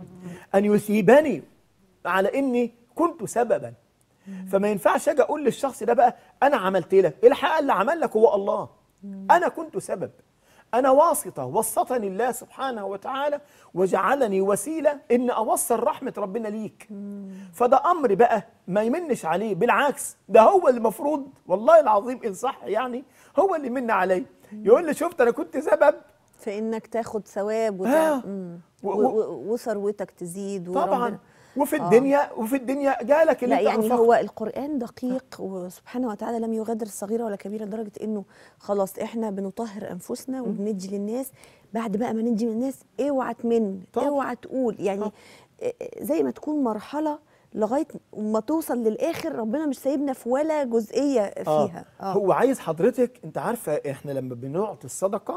ان يثيبني على اني كنت سببا فما ينفعش اجي اقول للشخص ده بقى انا عملت لك الحقيقه اللي عمل لك هو الله انا كنت سبب انا واسطه وسطني الله سبحانه وتعالى وجعلني وسيله ان اوصل رحمه ربنا ليك فده امر بقى ما يمنش عليه بالعكس ده هو اللي المفروض والله العظيم ان صح يعني هو اللي من عليه يقول لي شفت انا كنت سبب
فانك تاخد ثواب وت...
آه.
مم.
و-
و- و- وثروتك تزيد
طبعا
وربنا-
وفي
آه.
الدنيا وفي الدنيا جالك اللي
لا
انت
يعني
أنفقته.
هو القرآن دقيق وسبحانه وتعالى لم يغادر صغيرة ولا كبيرة لدرجة انه خلاص احنا بنطهر انفسنا وبندي للناس بعد بقى ما ندي للناس اوعى تمن
طبعا.
اوعى تقول يعني إيه- زي ما تكون مرحلة لغاية ما توصل للآخر ربنا مش سايبنا في ولا جزئية فيها
آه. هو عايز حضرتك انت عارفه احنا لما بنعطي الصدقه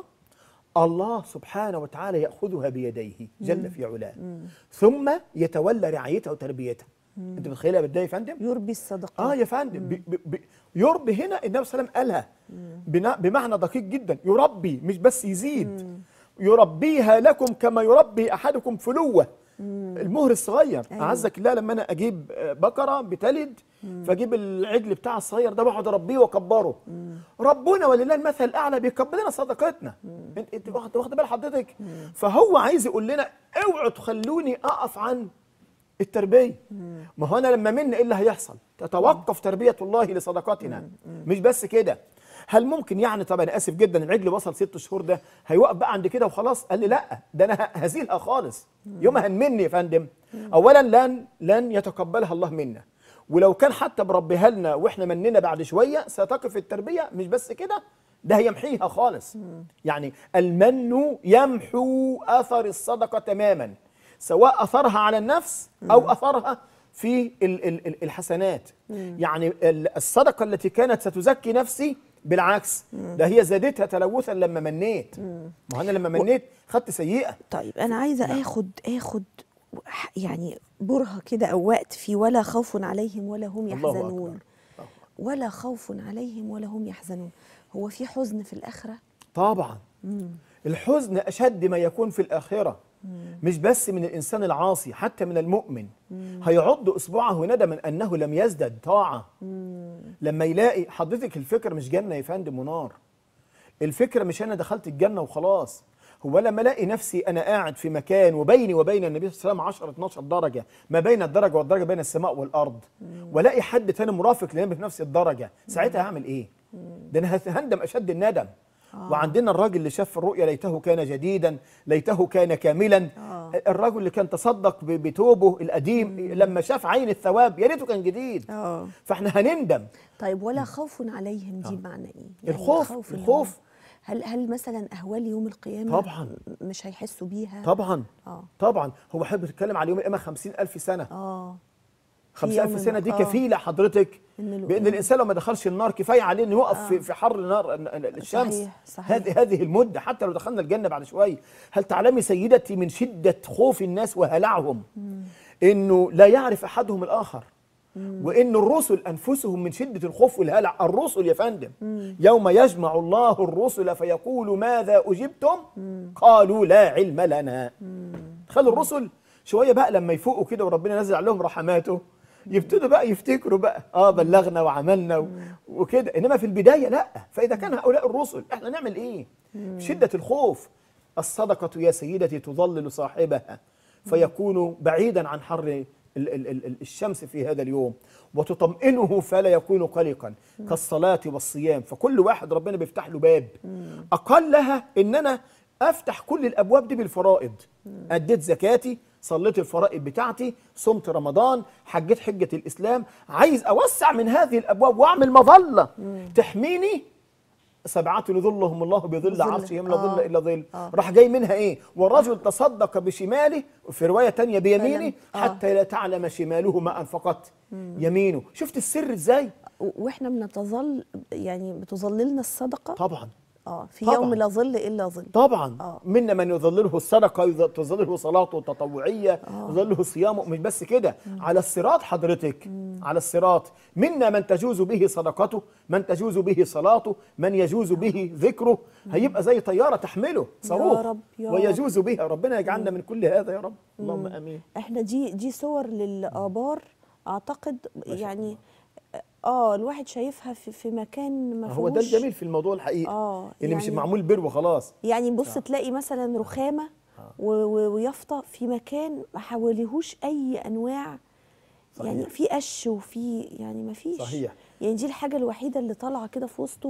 الله سبحانه وتعالى ياخذها بيديه جل في علاه ثم يتولى رعايتها وتربيتها انت متخيلها بالده يا فندم
يربي الصدقات
اه يا فندم بي بي بي يربي هنا النبي صلى الله عليه وسلم قالها بنا- بمعنى دقيق جدا يربي مش بس يزيد يربيها لكم كما يربي احدكم فلوه المهر الصغير
أيوة.
اعزك الله لما انا اجيب آه، بقره بتلد فاجيب العجل بتاع الصغير ده بقعد اربيه واكبره ربنا ولله المثل الاعلى بيكبر لنا صدقتنا انت انت واخد واخد بال حضرتك فهو عايز يقول لنا اوعوا تخلوني اقف عن التربيه ما هو انا لما من ايه اللي هيحصل تتوقف تربيه الله لصدقاتنا مش بس كده هل ممكن يعني طب انا اسف جدا العجل وصل ست شهور ده هيوقف بقى عند كده وخلاص قال لي لا ده انا ه- هزيلها خالص يومها هنمني يا فندم اولا لن لن يتقبلها الله منا ولو كان حتى بربيها لنا واحنا مننا بعد شويه ستقف التربيه مش بس كده ده هيمحيها خالص يعني المن يمحو اثر الصدقه تماما سواء اثرها على النفس او اثرها في ال- ال- ال- الحسنات يعني ال- الصدقه التي كانت ستزكي نفسي بالعكس ده هي زادتها تلوثا لما منيت ما هو انا لما منيت خدت سيئه
طيب انا عايزه اخد اخد ح- يعني برهه كده او وقت في ولا خوف عليهم ولا هم
الله أكبر.
يحزنون ولا خوف عليهم ولا هم يحزنون هو في حزن في الاخره
طبعا الحزن اشد ما يكون في الاخره مش بس من الانسان العاصي حتى من المؤمن هيعض اصبعه ندما انه لم يزدد طاعه لما يلاقي حضرتك الفكره مش جنه يا فندم ونار الفكره مش انا دخلت الجنه وخلاص هو لما الاقي نفسي انا قاعد في مكان وبيني وبين النبي صلى الله عليه وسلم 10 12 درجه ما بين الدرجه والدرجه بين السماء والارض والاقي حد تاني مرافق لنبي في نفس الدرجه ساعتها هعمل ايه ده انا هندم اشد الندم وعندنا الراجل اللي شاف الرؤيا ليته كان جديدا ليته كان كاملا الرجل اللي كان تصدق ب- بتوبه القديم لما شاف عين الثواب يا ريته كان جديد
اه
فاحنا هنندم
طيب ولا خوف عليهم دي معنى ايه
الخوف-
اللي هو-
الخوف.
هل هل مثلا اهوال يوم القيامه
طبعاً.
م- مش هيحسوا بيها
طبعا
اه
طبعا هو حابب يتكلم على يوم القيامه 50000 سنه
اه
50000
يوم
سنه دي
الم- آه.
كفيله حضرتك
إن ال-
بان الانسان لو ما دخلش النار كفايه عليه انه يقف في- في حر نار ال- ال- الشمس
صحيح، صحيح.
هذه هذه المده حتى لو دخلنا الجنه بعد شويه هل تعلمي سيدتي من شده خوف الناس وهلعهم انه لا يعرف احدهم الاخر وان الرسل انفسهم من شده الخوف والهلع الرسل يا فندم يوم يجمع الله الرسل فيقول ماذا اجبتم قالوا لا علم لنا تخيل الرسل شويه بقى لما يفوقوا كده وربنا نزل عليهم رحماته يبتدوا بقى يفتكروا بقى اه بلغنا وعملنا و- وكده انما في البدايه لا فاذا كان هؤلاء الرسل احنا نعمل ايه في شده الخوف الصدقه يا سيدتي تظلل صاحبها فيكون بعيدا عن حر ال- ال- ال- ال- الشمس في هذا اليوم وتطمئنه فلا يكون قلقا كالصلاة والصيام فكل واحد ربنا بيفتح له باب أقلها إن أنا أفتح كل الأبواب دي بالفرائض أديت زكاتي صليت الفرائض بتاعتي صمت رمضان حجيت حجة الإسلام عايز أوسع من هذه الأبواب وأعمل مظلة تحميني سبعة يظلهم الله بظل
بظل.
عرشهم لا ظل
آه.
إلا ظل
آه.
راح جاي منها إيه والرجل تصدق بشماله في رواية تانية بيمينه
آه.
حتى لا تعلم شماله ما أنفقت يمينه شفت السر إزاي
و- واحنا بنتظل يعني بتظللنا الصدقه
طبعا
اه في
طبعاً.
يوم لا ظل الا ظل
طبعا
آه.
منا من يظلله الصدقه يظ- تظلله صلاته التطوعيه يظلله صيامه مش بس كده على الصراط حضرتك على الصراط منا من تجوز به صدقته من تجوز به صلاته من يجوز به ذكره هيبقى زي طياره تحمله صاروخ
رب، يا
ويجوز بها ربنا يجعلنا من كل هذا يا رب اللهم امين
احنا دي دي صور للابار اعتقد يعني اه الواحد شايفها في, في مكان ما
هو ده
فيهوش-
الجميل في الموضوع الحقيقي
آه،
اللي مش
يعني-
معمول بر وخلاص
يعني بص تلاقي مثلا رخامه و- و- ويافطه في مكان ما حواليهوش اي انواع
صحيح.
يعني في قش وفي يعني ما فيش
صحيح.
يعني دي الحاجه الوحيده اللي طالعه كده في وسطه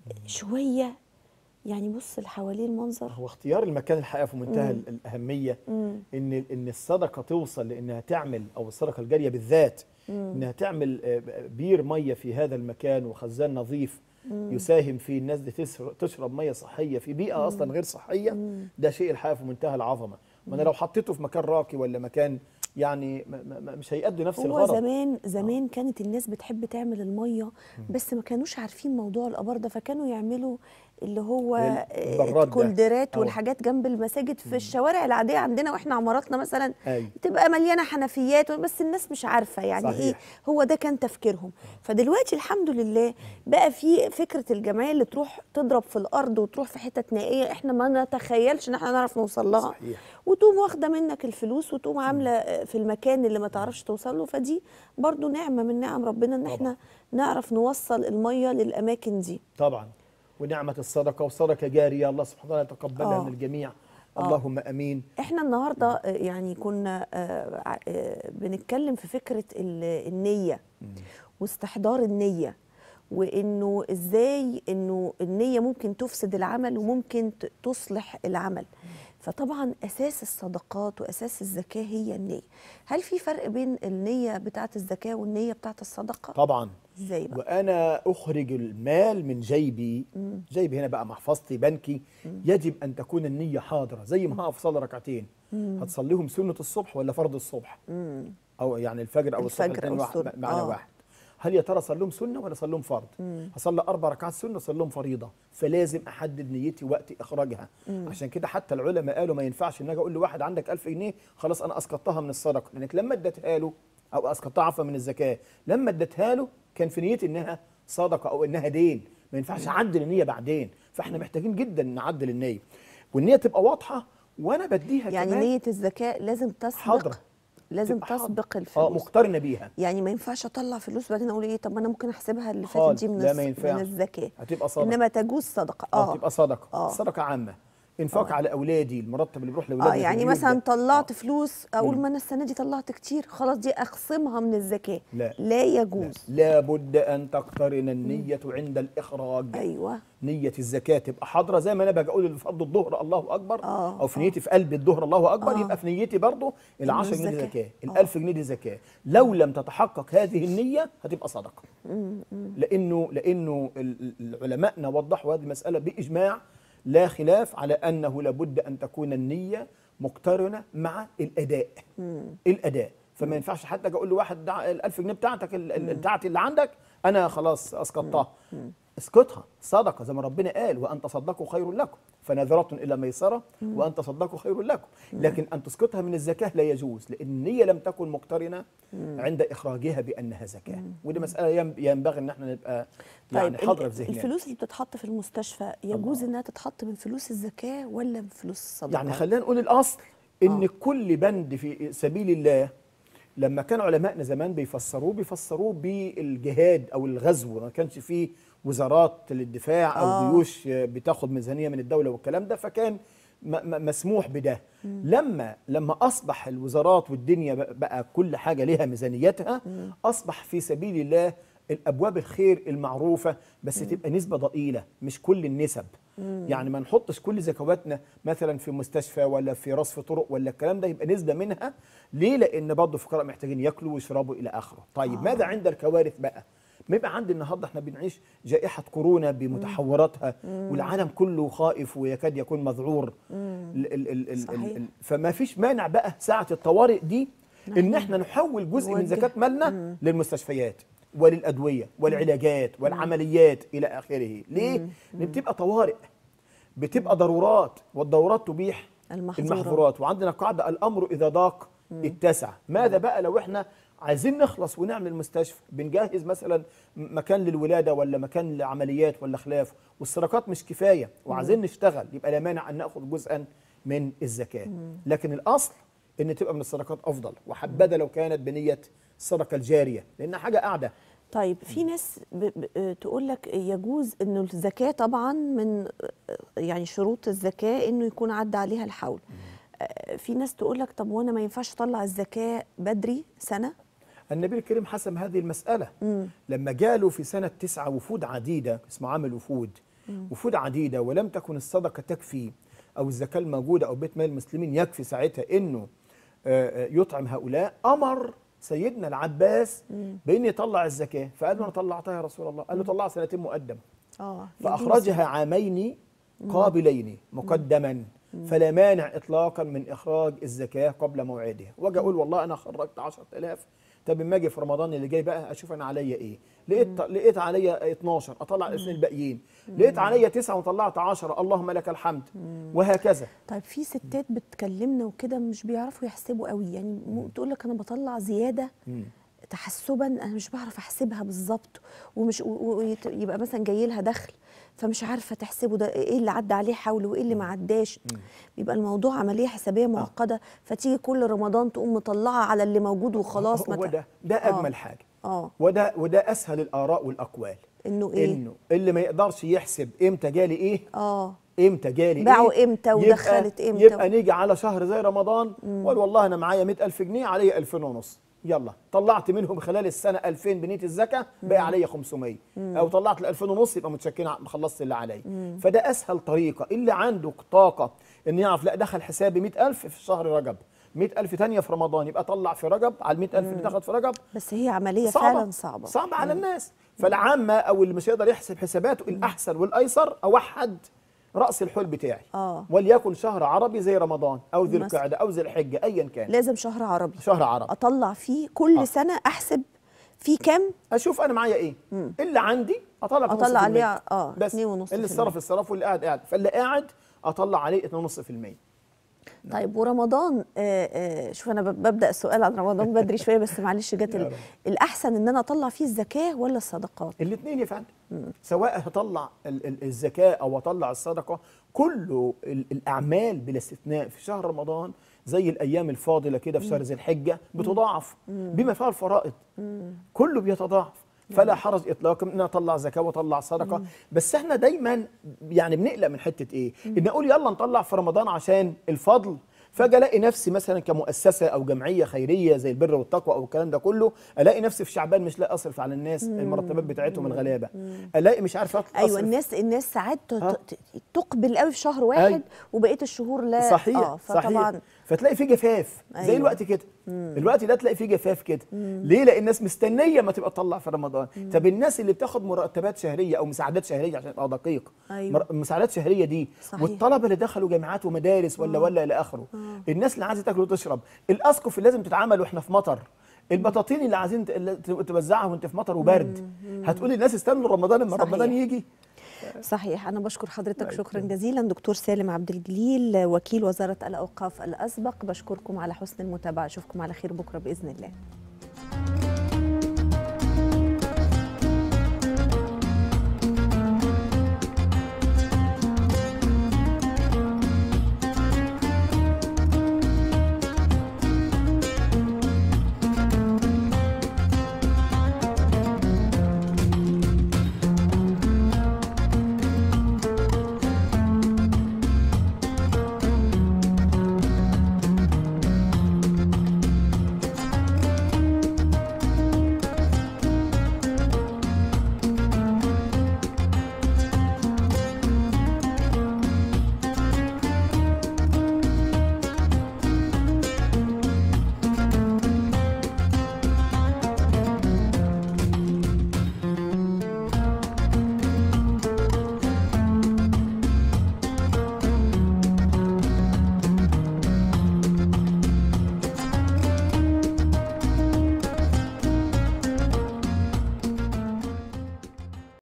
شويه يعني بص اللي حواليه المنظر
هو اختيار المكان الحقيقه في منتهى ال- الاهميه ان ان الصدقه توصل لانها تعمل او الصدقه الجاريه بالذات انها تعمل آه، بير ميه في هذا المكان وخزان نظيف يساهم في الناس دي تسر- تشرب ميه صحيه في بيئه اصلا غير صحيه ده شيء الحقيقه في منتهى العظمه ما انا لو حطيته في مكان راقي ولا مكان يعني ما- ما- ما- مش هيأدي نفس
هو
الغرض
زمان زمان كانت الناس بتحب تعمل الميه بس ما كانوش عارفين موضوع الابار ده فكانوا يعملوا اللي هو
البراد ده.
الكولدرات
أه.
والحاجات جنب المساجد في الشوارع العاديه عندنا واحنا عماراتنا مثلا
أيوة.
تبقى مليانه حنفيات بس الناس مش عارفه يعني
صحيح.
ايه هو ده كان تفكيرهم فدلوقتي الحمد لله بقى في فكره الجمعيه اللي تروح تضرب في الارض وتروح في حتت نائيه احنا ما نتخيلش ان احنا نعرف نوصل لها
صحيح.
وتقوم واخده منك الفلوس وتقوم عامله في المكان اللي ما تعرفش توصل له فدي برضو نعمه من نعم ربنا ان احنا نعرف نوصل الميه للاماكن دي
طبعا ونعمه الصدقه والصدقه جاريه الله سبحانه وتعالى يتقبلها
آه.
من الجميع
آه.
اللهم امين
احنا النهارده آه، يعني كنا آه، ع- آه، بنتكلم في فكره ال- النيه واستحضار النيه وانه ازاي انه النيه ممكن تفسد العمل وممكن ت- تصلح العمل فطبعا اساس الصدقات واساس الزكاه هي النيه هل في فرق بين النيه بتاعه الزكاه والنيه بتاعه الصدقه
طبعا
ازاي بقى
وانا اخرج المال من جيبي جيبي هنا بقى محفظتي بنكي يجب ان تكون النيه حاضره زي ما هقف صلي ركعتين هتصليهم سنه الصبح ولا فرض الصبح او يعني الفجر او الصبح
الفجر
الاثنين
أو
واحد
السنة.
معنى
آه.
واحد هل يا ترى اصليهم سنه ولا اصليهم فرض هصلي اربع ركعات سنه اصليهم فريضه فلازم احدد نيتي وقت اخراجها عشان كده حتى العلماء قالوا ما ينفعش ان اجي اقول لواحد عندك 1000 جنيه خلاص انا اسقطتها من الصدقه لانك لما اديتها له او اسقطتها عفوا من الزكاه لما اديتها له كان في نيتي انها صدقه او انها دين ما ينفعش اعدل النيه بعدين فاحنا محتاجين جدا نعدل النيه والنيه تبقى واضحه وانا بديها
يعني
كمان
نيه الزكاه لازم تسبق
حاضرة.
لازم
تبقى حاضرة.
تسبق
اه
الفلوس
مقترنه بيها
يعني ما ينفعش اطلع فلوس بعدين اقول ايه طب ما انا ممكن احسبها اللي فاتت
خالص،
دي من
لا
الز-
ما ينفعش.
من الزكاه
هتبقى صدقه
انما تجوز صدقه
اه
اه
تبقى صدقه
آه.
صدقه عامه انفاق على اولادي المرتب اللي بيروح لاولادي
اه
في
يعني
البيوت
مثلا
ده.
طلعت فلوس اقول ما انا السنه دي طلعت كتير خلاص دي اخصمها من الزكاه
لا.
لا يجوز
لابد ان تقترن النيه عند الاخراج
ايوه
نية الزكاة تبقى حاضرة زي ما أنا باجي أقول فرض الظهر الله أكبر
آه،
أو في نيتي في قلب الظهر الله أكبر
آه.
يبقى في نيتي برضه ال 10 جنيه
الزكاة.
زكاة ال
آه.
1000 جنيه دي زكاة لو لم تتحقق هذه النية هتبقى صدقة لأنه لأنه ال- ال- علماءنا وضحوا هذه المسألة بإجماع لا خلاف على أنه لابد أن تكون النية مقترنة مع الأداء الأداء فما ينفعش حتى أجي أقول لواحد دع- ال 1000 جنيه بتاعتك ال- ال- بتاعتي اللي عندك أنا خلاص أسقطتها اسقطها صدقه زي ما ربنا قال وان تصدقوا خير لكم فنذره الى ميسره وان تصدقوا خير لكم لكن ان تسقطها من الزكاه لا يجوز لان النيه لم تكن مقترنه عند اخراجها بانها زكاه ودي مساله ينب- ينبغي ان احنا نبقى يعني
طيب
حاضره
ال-
في ذهننا
الفلوس اللي بتتحط في المستشفى يجوز انها تتحط من فلوس الزكاه ولا من فلوس الصدقه
يعني خلينا نقول الاصل ان
آه.
كل بند في سبيل الله لما كان علمائنا زمان بيفسروه بيفسروه بالجهاد او الغزو ما كانش فيه وزارات للدفاع او
آه.
جيوش بتاخد ميزانيه من الدوله والكلام ده فكان م- م- مسموح بده لما لما اصبح الوزارات والدنيا بقى- بقى كل حاجه لها ميزانيتها اصبح في سبيل الله الابواب الخير المعروفه بس تبقى نسبه ضئيله مش كل النسب يعني ما نحطش كل زكواتنا مثلا في مستشفى ولا في رصف طرق ولا الكلام ده يبقى نسبه منها ليه لان برضه الفقراء محتاجين ياكلوا ويشربوا الى اخره طيب آه. ماذا عند الكوارث بقى ما يبقى عندي النهارده احنا بنعيش جائحه كورونا بمتحوراتها والعالم كله خائف ويكاد يكون مذعور ال ال ال ال
صحيح.
ال ال فما فيش مانع بقى ساعه الطوارئ دي ان احنا نحول جزء من
نوجه.
زكاه مالنا للمستشفيات وللادويه والعلاجات والعمليات الى اخره ليه لان بتبقى طوارئ بتبقى ضرورات والضرورات تبيح
المحظورات.
المحظورات وعندنا قاعده الامر اذا ضاق اتسع ماذا بقى لو احنا عايزين نخلص ونعمل مستشفى بنجهز مثلا م- مكان للولاده ولا مكان لعمليات ولا خلاف والسرقات مش كفايه وعايزين نشتغل يبقى لا مانع ان ناخذ جزءا من الزكاه لكن الاصل ان تبقى من الصدقات افضل وحبذا لو كانت بنيه الصدقه الجاريه لانها حاجه قاعده
طيب في ناس ب... ب... تقول لك يجوز انه الزكاه طبعا من يعني شروط الزكاه انه يكون عدى عليها الحول آه، في ناس تقول لك طب وانا ما ينفعش اطلع الزكاه بدري سنه
النبي الكريم حسم هذه المسألة لما جاله في سنة تسعة وفود عديدة اسمه عام وفود وفود عديدة ولم تكن الصدقة تكفي أو الزكاة الموجودة أو بيت مال المسلمين يكفي ساعتها إنه آه، آه، يطعم هؤلاء أمر سيدنا العباس بأن يطلع الزكاة فقال له أنا طلعتها يا رسول الله قال له طلع سنتين مقدمة
اه
فأخرجها عامين قابلين مقدما فلا مانع إطلاقا من إخراج الزكاة قبل موعدها واجي أقول والله أنا خرجت 10000 طب اما اجي في رمضان اللي جاي بقى اشوف انا عليا ايه لقيت لقيت عليا 12 اطلع الاثنين الباقيين لقيت عليا 9 وطلعت 10 اللهم لك الحمد وهكذا
طيب في ستات بتكلمنا وكده مش بيعرفوا يحسبوا قوي يعني تقول لك انا بطلع زياده تحسبا انا مش بعرف احسبها بالظبط ومش ويبقى مثلا جاي لها دخل فمش عارفه تحسبه ده ايه اللي عدى عليه حول وايه اللي ما عداش بيبقى الموضوع عمليه حسابيه معقده فتيجي كل رمضان تقوم مطلعه على اللي موجود وخلاص
هو
ما ت-
ده ده
آه.
اجمل حاجه
اه
وده وده اسهل الاراء والاقوال
انه ايه
انه اللي ما يقدرش يحسب امتى جالي ايه
اه
امتى جالي
باعوا
إيه؟
إمتى
يبقى-
ودخلت إمتى
يبقى نيجي على شهر زي رمضان وقال والله انا معايا 100000 جنيه عليا 2000 ونص يلا طلعت منهم خلال السنه 2000 بنيه الزكاه بقى عليا 500 او طلعت ال 2000 ونص يبقى متشكرين ع- خلصت اللي عليا فده اسهل طريقه اللي عنده طاقه ان يعرف لا دخل حسابي 100000 في شهر رجب 100000 تانية في رمضان يبقى طلع في رجب على ال 100000 اللي دخلت في رجب
بس هي عمليه فعلا صعبه
صعبة على الناس فالعامة أو اللي مش هيقدر يحسب حساباته الأحسن والأيسر أوحد رأس الحول بتاعي
آه.
وليكن شهر عربي زي رمضان أو ذي
مثلا.
القعدة أو ذي الحجة أيا كان
لازم شهر عربي
شهر عربي
اطلع فيه كل
آه.
سنه احسب فيه كام
أشوف أنا معايا إيه اللي عندي أطلع في
أطلع
نص في
عليه
المية.
آه،
بس
اتنين ونص
اللي
في
الصرف الصرف واللي قاعد قاعد فاللي قاعد أطلع عليه 2.5%
طيب ورمضان آه آه شوف انا ب- ببدا السؤال عن رمضان بدري شويه بس معلش جت ال- الاحسن ان انا اطلع فيه الزكاه ولا الصدقات
الاثنين يا فندم سواء هطلع ال- ال- الزكاه او اطلع الصدقه كله ال- الاعمال بلا استثناء في شهر رمضان زي الايام الفاضله كده في شهر ذي الحجه بتضاعف بما فيها الفرائض كله بيتضاعف فلا حرج اطلاقا ان أنا اطلع زكاه واطلع صدقه بس احنا دايما يعني بنقلق من حته ايه ان اقول يلا نطلع في رمضان عشان الفضل فاجي الاقي نفسي مثلا كمؤسسه او جمعيه خيريه زي البر والتقوى او الكلام ده كله الاقي نفسي في شعبان مش لاقي اصرف على الناس المرتبات بتاعتهم الغلابه الاقي مش عارف أصرف
ايوه الناس الناس ساعات ت-
آه.
ت- تقبل قوي في شهر واحد
أيوة.
وبقيه الشهور لا
صحيح
اه فطبعا
صحيح فتلاقي في جفاف زي
أيوة.
الوقت كده الوقت ده تلاقي فيه جفاف كده ليه لان الناس مستنيه ما تبقى تطلع في رمضان طب الناس اللي بتاخد مرتبات شهريه او مساعدات شهريه عشان ابقى دقيق
أيوة.
مر- مساعدات شهريه دي
صحيح.
والطلبه اللي دخلوا جامعات ومدارس ولا ولا الى اخره الناس اللي عايزه تاكل وتشرب الاسقف اللي لازم تتعامل واحنا في مطر البطاطين اللي عايزين ت- اللي ت- توزعها وانت في مطر وبرد هتقولي الناس استنوا رمضان اما
صحيح.
رمضان يجي
صحيح انا بشكر حضرتك شكرا جزيلا دكتور سالم عبد الجليل وكيل وزاره الاوقاف الاسبق بشكركم على حسن المتابعه اشوفكم على خير بكره باذن الله